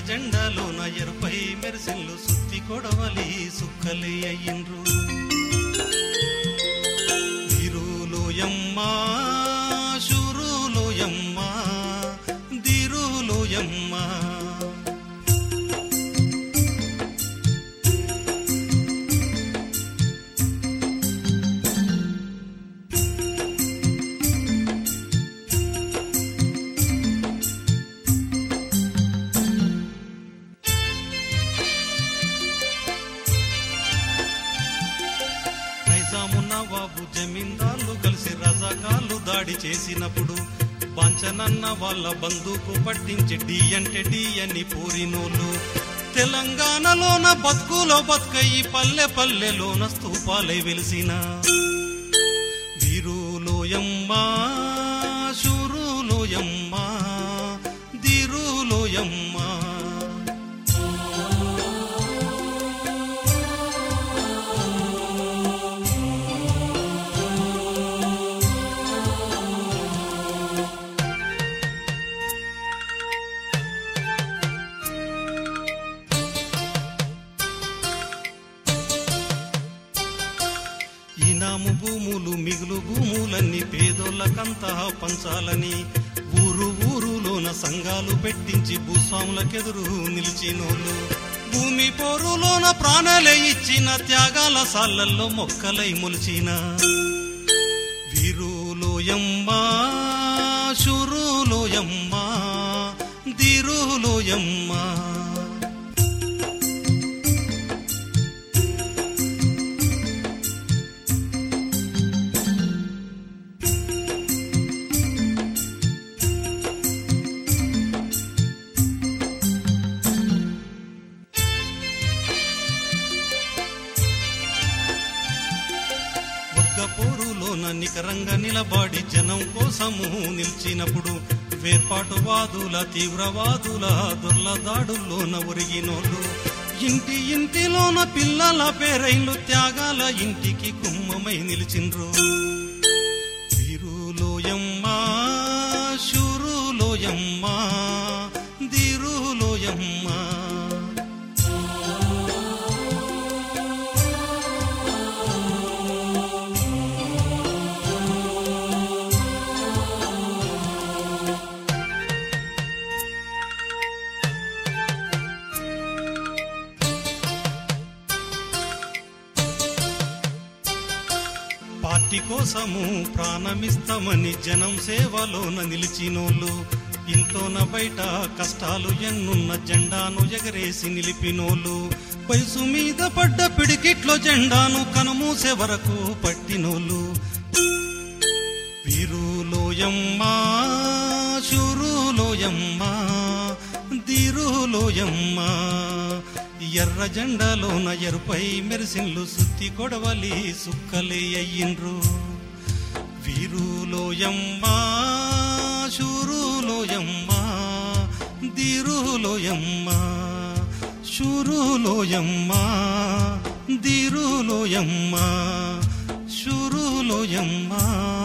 జెండాలోన ఎరుపై మెరిసిన్లు సుత్తి కొడవలి సుక్కలే అయ్యిండ్రు వీరులోయమ్మా శూరులోయమ్మా దిరులోయమ్మా నైజాము నవాబు జమీందార్లు కలిసి రజాకాళ్ళు దాడి చేసినప్పుడు బాంచనన్న వాళ్ళ బందూకు పట్టించి డి అంటే డి అని పూరినోళ్ళు తెలంగాణలోన బతుకులో బతుకయి పల్లె పల్లెలోన స్తూపాలై వెలిసిన వీరులోయమ్మా శూరులోయమ్మా దిరులోయమ్మా ఇనాము భూములు మిగులు భూములన్నీ పేదోళ్ళకంతా పంచాలని ఊరు ఊరులోన సంఘాలు పెట్టించి భూస్వాములకెదురు నిలిచినోళ్ళు భూమి పోరులోన ప్రాణాలే ఇచ్చిన త్యాగాల సాళ్లల్లో మొక్కలై మొలిచిన వీరులోయమ్మా శురులోయమ్మా దిరులోయమ్మా వర్గపోరులోన నికరంగా నిలబడి జనం కోసము నిలిచినప్పుడు వేర్పాటువాదుల తీవ్రవాదుల దొర్ల దాడుల్లోన ఒరిగినోళ్ళు ఇంటి ఇంటిలోన పిల్లల పేరైన్లు త్యాగాల ఇంటికి కుమ్మమై నిలిచిండ్రు వీరులోయమ్మా శూరులోయమ్మా దిరులోయమ్మా పార్టీ కోసము ప్రాణమిస్తామని జనం సేవలోన నిలిచినోళ్ళు ఇంట్లోన బయట కష్టాలు ఎన్నున్న జెండాను ఎగరేసి నిలిపినోళ్ళు వయసు మీద పడ్డ పిడికిట్లో జెండాను కనుమూసే వరకు పట్టినోళ్ళు వీరులోయమ్మా శూరులోయమ్మా దిరులోయమ్మా ఎర్ర జెండాలోన ఎరుపై మెరిసిన్లు సుత్తి కొడవలి సుక్కలే అయ్యిండ్రు వీరులోయమ్మా శూరులోయమ్మా దిరులోయమ్మా శూరులోయమ్మా దిరులోయమ్మా శూరులోయమ్మా